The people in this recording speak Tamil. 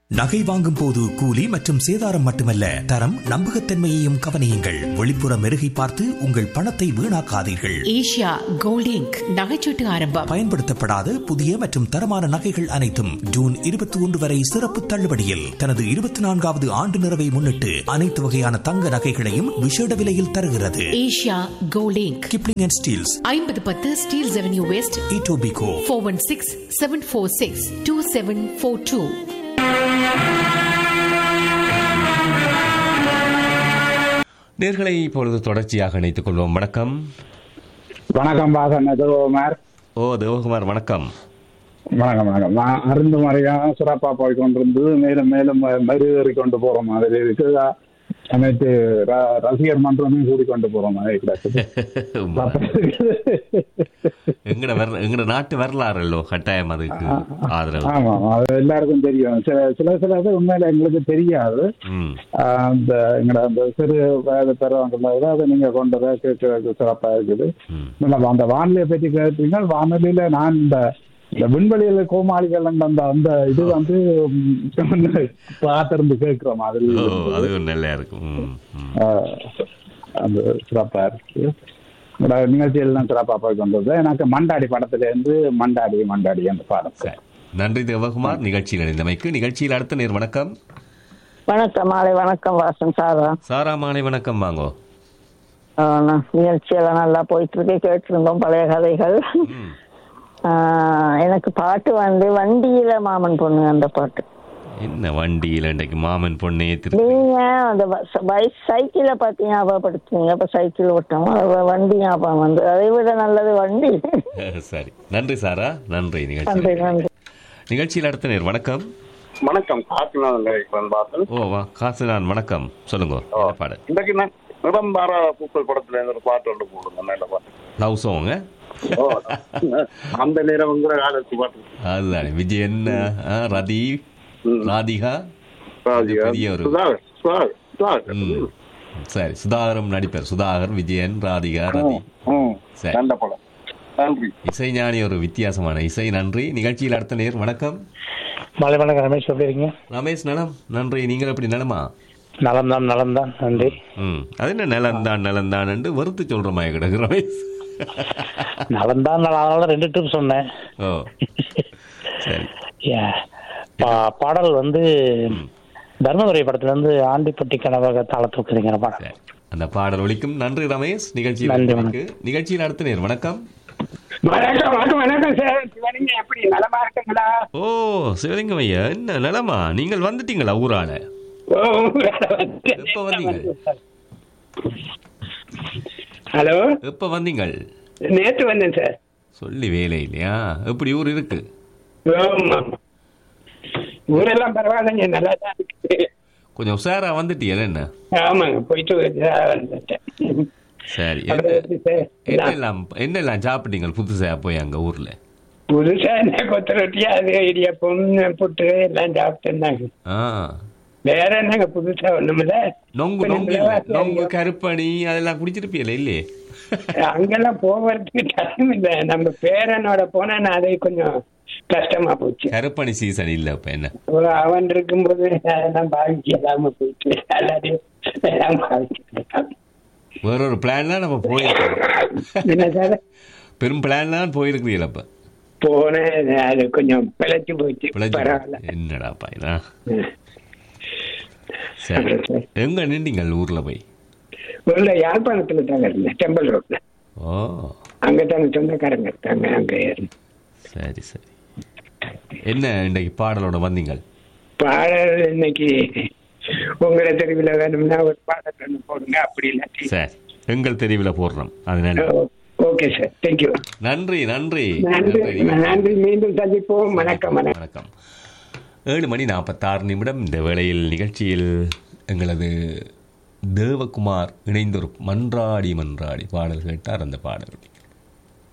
நகை வாங்கும் போது கூலி மற்றும் சேதாரம் மட்டுமல்ல தரம் நம்பகத்தன்மையையும் கவனியுங்கள் வெளிப்புற மெருகை பார்த்து உங்கள் பணத்தை வீணாக்காதீர்கள் ஏஷியா கோல்ட் இங்க் நகைச்சீட்டு ஆரம்பம் பயன்படுத்தப்படாத புதிய மற்றும் தரமான நகைகள் அனைத்தும் ஜூன் இருபத்தி ஒன்று வரை சிறப்பு தள்ளுபடியில் தனது இருபத்தி நான்காவது ஆண்டு நிறைவை முன்னிட்டு அனைத்து வகையான தங்க நகைகளையும் விசேட விலையில் தருகிறது Asia gold inc Kipling and Steeles ஐம்பது பத்து Steeles avenue west Etobicoke four one six seven four six two seven four two நேர்களை இப்பொழுது தொடர்ச்சியாக இணைத்துக் கொள்வோம் வணக்கம் வணக்கம் வாசன் எதிர்குமார் ஓ தேவகுமார் வணக்கம் வணக்கம் வணக்கம் நான் அருந்து முறையாக சிறப்பா போய் கொண்டிருந்து மேலும் மேலும் மறுவேறி கொண்டு போற மாதிரி இருக்கு அனைத்து ர- ரசிகர் மன்றமும் கூடி கொண்டு போற மாதிரி கிடக்குது எங்கட வர எங்கட நாட்டு வரலாறுல்லோ கட்டாயம் அதுக்கு ஆதரவு ஆமா அது எல்லாருக்கும் தெரியும் சில சில சில இது உண்மையில எங்களுக்கு தெரியாது ம் ஆஹ் அந்த எங்கட அந்த சிறு வயது பெறவங்க அதை நீங்க கொண்டு வர கேட்கறதுக்கு சிறப்பா இருக்குது ம். நம்ம அந்த வானிலையை பற்றி கேட்டீங்க வானொலியில நான் இந்த இந்த விண்வெளியில கோமாளிகள் அந்த அந்த இது வந்து ம், பார்த்திருந்து கேட்கிற மாதிரி ஓ அது நல்லா இருக்கும் ம், ம். ஆஹ், அந்த சிறப்பா இருக்கு இந்த நிகழ்ச்சியில் தான் சிறப்பா போய் கொண்டது எனக்கு மண்டாடி படத்துல இருந்து மண்டாடி மண்டாடி அந்த பாடம் சரி நன்றி தேவகுமார் நிகழ்ச்சியில் இணைந்தமைக்கு நிகழ்ச்சியில் அடுத்த நேர் வணக்கம் வணக்கம் மாலை வணக்கம் வாசன் சாரா சாரா மாலை வணக்கம் வாங்கோ ஆஹ் நான் நிகழ்ச்சியெல்லாம் நல்லா போயிட்டு இருக்கு கேட்டிருந்தோம் பழைய கதைகள் ம். ஆஹ் எனக்கு பாட்டு வந்து வண்டியில மாமன் பொண்ணு அந்த பாட்டு என்ன வண்டியில் இன்றைக்கு மாமன் பொண்ணே திரு நீங்க அந்த பைக் சைக்கிளை பத்தி ஞாபகப்படுத்துனீங்க அப்ப சைக்கிள் ஓட்டம் அது வண்டி ஞாபகம் வந்து அதை விட நல்லது வண்டி சரி நன்றி சாரா நன்றி நன்றி நிகழ்ச்சி நன்றி நிகழ்ச்சியில் அடுத்த நேர் வணக்கம் வணக்கம் காட்டுநாதன் கலைப்பன் பாசன் ஓ வா காசு நான் வணக்கம் சொல்லுங்க என்ன பாடல் இன்றைக்கு நான் நிரம்பார பூக்கள் படத்துல இருந்து ஒரு பாட்டு ஒன்று போடுங்க நல்ல பாட்டு லவ் சாங் ஓ, அந்த நேரம் கூட காலத்து பாட்டு அதுதானே விஜயன் ஆ, ரதி ம். ராதிகா ராஜிகா. பெரிய ஒரு- சுதாகர், சுதாகர், சுதாகர். ம். சரி சுதாகரும் நடிப்பார் சுதாகர் விஜயன் ராதிகா ரதி ம், சரி. நல்ல படம் நன்றி இசைஞானி ஒரு வித்தியாசமான இசை நன்றி நிகழ்ச்சியில் அடுத்த நேர் வணக்கம் மாலை வணக்கம் ரமேஷ் எப்படி இருக்கீங்க ரமேஷ் நலம் நன்றி நீங்கள் எப்படி நலமா நலம் தான் நலம் தான் நன்றி ம் அது என்ன நலந்தான் நலந்தான் என்று வெறுத்து சொல்ற மாதிரி கிடக்கு ரமேஷ் நலம் தான் நலம் அதனால ரெண்டு ட்ரிப் சொன்னேன் ஓ சரி Yeah. பா- பாடல் வந்து தர்மதுரை படத்துல இருந்து ஆண்டிப்பட்டி கனவக தாள தூக்குதுங்கிற பாடல் சரி அந்த பாடல் ஒலிக்கும் நன்றி ரமேஷ் நிகழ்ச்சியில் நன்றி, அடுத்தமைக்கு. நிகழ்ச்சியில் அடுத்த நேர் வணக்கம் வணக்கம் வணக்கம் வணக்கம் சார் சிவலிங்க எப்படி நலமா இருக்குங்களா ஓ சிவலிங்கம் ஐயா என்ன நலமா நீங்கள் வந்துட்டீங்களா ஊரால ஓ, வந்துட்டேன். எப்ப வந்தீங்க ஹலோ எப்ப வந்தீங்கள் நேத்து வந்தேன் சார் சொல்லி வேலை இல்லையா எப்படி ஊர் இருக்கு ஆமா. ஊரெல்லாம் பரவாயில்லைங்க நல்லா தான் இருக்கு கொஞ்சம் உஷாரா வந்துட்டீங்க என்ன ஆமாங்க போயிட்டு இதா வந்துட்டேன் சரி அப்புறம் என்ன எப்படி சார்? என்னெல்லாம் என்னெல்லாம் சாப்பிட்டீங்க புதுசா போய் அங்க ஊர்ல புதுசா என்ன கொத்த ரொட்டியா அது இடியப்பம் புட்டு எல்லாம் சாப்பிட்டேன்னாங்க ஆ வேற என்னங்க புதுசா ஒண்ணுமில்ல நொங்கு கொஞ்சம் நொங்கு இல்ல. விலைவாசி நொங்கு அதிகம். கருப்பணி அதெல்லாம் குடிச்சிருப்பீல இல்லையே அங்கெல்லாம் போவதுக்கு டைம் இல்ல நம்ம பேரனோட போனா நான் அதை கொஞ்சம் கஷ்டமா போச்சு கருப்பணி சீசன் இல்ல இப்ப என்ன ஒரு அவன் இருக்கும்போது அதெல்லாம் பாதிக்கலாம போயிட்டு எல்லாரையும் எல்லாம் பாதிக்கலாம் வேற ஒரு பிளான்லாம் நம்ம போயிருக்கோம் என்ன சார் பெரும் பிளான்லாம் போயிருக்கிறீங்களா இப்ப போனேன் அது கொஞ்சம் பிழைச்சு போச்சு பிழைச்சு பரவாயில்ல என்னடா பாயினா சரி எங்க நின்றீங்கள் ஊர்ல போய் உள்ள யாழ்ப்பாணத்துல தாங்க இருந்தேன் டெம்பிள் ரோட்ல ஓ அங்க தாங்க சொந்தக்காரங்க இருக்காங்க அங்க இருந்தேன். சரி சரி என்ன இன்றைக்கு பாடலோட வந்தீங்கள் பாடல் இன்னைக்கு உங்களை தெருவில் வேணும்னா ஒரு பாடல் ஒண்ணு போடுங்க அப்படி இல்லாட்டி சரி எங்கள் தெரிவில் போடுறோம் அதனால ஓகே சார் தேங்க்யூ நன்றி நன்றி நன்றி நன்றி நன்றி மீண்டும் சந்திப்போம் வணக்கம் வணக்கம் வணக்கம் ஏழு மணி நாற்பத்தாறு நிமிடம் இந்த வேளையில் நிகழ்ச்சியில் எங்களது தேவகுமார் இணைந்தொரு மன்றாடி மன்றாடி பாடல் கேட்டார் அந்த பாடல்